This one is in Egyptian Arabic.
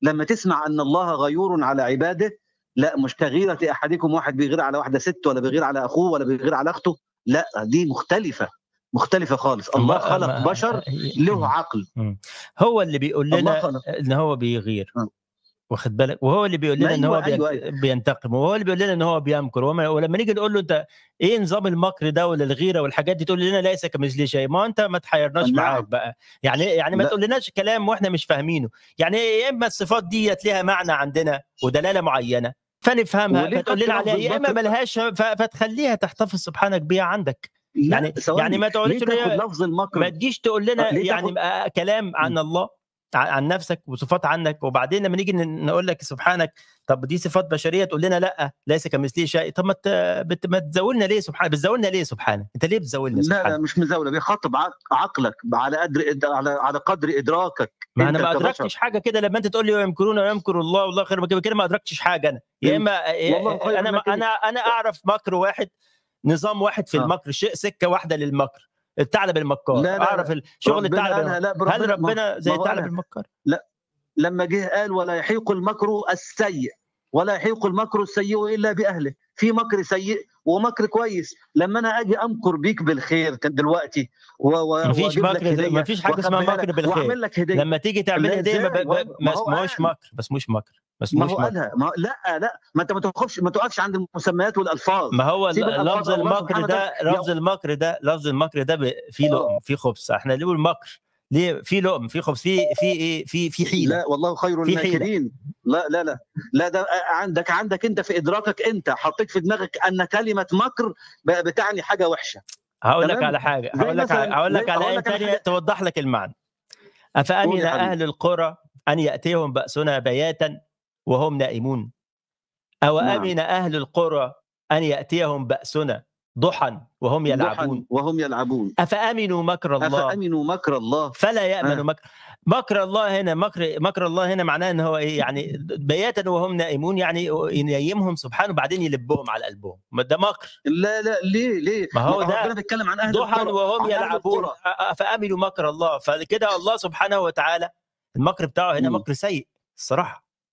لما تسمع ان الله غيور على عباده لا مش كغيره احدكم واحد بيغير على واحده ست ولا بيغير على اخوه ولا بيغير على اخته لا دي مختلفه مختلفه خالص الله خلق بشر له عقل هو اللي بيقول لنا ان هو بيغير واخد بالك وهو اللي بيقول لنا ان هو أيوة أيوة. بينتقم وهو اللي بيقول لنا ان هو بيمكر ولما نيجي نقول له انت ايه نظام المكر ده ولا الغيره والحاجات دي تقول لنا ليس كمثلي شيء ما انت ما تحيرناش نعم. معاك بقى يعني يعني ما تقولناش كلام واحنا مش فاهمينه يعني يا اما الصفات ديت ليها معنى عندنا ودلاله معينه فنفهمها فتقول لنا عليها يا اما ملهاش فتخليها تحتفظ سبحانك بيها عندك يعني يعني ما تقولش لفظ المكر ما تجيش تقول لنا يعني كلام عن الله عن نفسك وصفات عنك وبعدين لما نيجي نقول لك سبحانك طب دي صفات بشريه تقول لنا لا ليس كمثله شيء طب ما ما تزولنا ليه سبحانك بتزولنا ليه سبحانك انت ليه بتزولنا سبحانك لا لا مش مزوله بيخاطب عقلك على قدر على على قدر ادراكك ما انا ما ادركتش حاجه كده لما انت تقول لي ويمكرون ويمكر الله والله خير كده ما ادركتش حاجه انا يا اما انا انا انا اعرف مكر واحد نظام واحد في المكر شيء سكه واحده للمكر الثعلب المكار لا لا اعرف الشغل الثعلب هل ربنا زي الثعلب المكار؟ لا لما جه قال ولا يحيق المكر السيء ولا يحيق المكر السيء الا باهله في مكر سيء ومكر كويس لما انا اجي امكر بيك بالخير كان دلوقتي و... مفيش مكر مفيش حاجه اسمها مكر بالخير لك هدية. لما تيجي تعمل هديه ما اسمهوش مكر ما اسموش مكر بس ما هو قالها ما لا لا ما انت ما تقفش ما توقفش عند المسميات والالفاظ ما هو لفظ المكر ده لفظ المكر ده لفظ المكر ده في لقم في خبز احنا نقول مكر ليه في لقم في خبز في في ايه في في حيله لا والله خير الماكرين لا لا لا لا ده عندك عندك انت في ادراكك انت حطيت في دماغك ان كلمه مكر بتعني حاجه وحشه هقول لك على حاجه هقول لك هقول لك على ايه ثانيه توضح لك المعنى افامن اهل القرى ان ياتيهم باسنا بياتا وهم نائمون أو نعم. أمن أهل القرى أن يأتيهم بأسنا ضحى وهم يلعبون وهم يلعبون أفأمنوا مكر الله أفأمنوا مكر الله فلا يأمن آه. مكر مكر الله هنا مكر مكر الله هنا معناه ان هو ايه يعني بياتا وهم نائمون يعني ينيمهم سبحانه وبعدين يلبهم على قلبهم ده مكر لا لا ليه ليه ما هو ده ربنا بيتكلم عن اهل ضحى وهم يلعبون فامنوا مكر الله فكده الله سبحانه وتعالى المكر بتاعه هنا م. مكر سيء الصراحه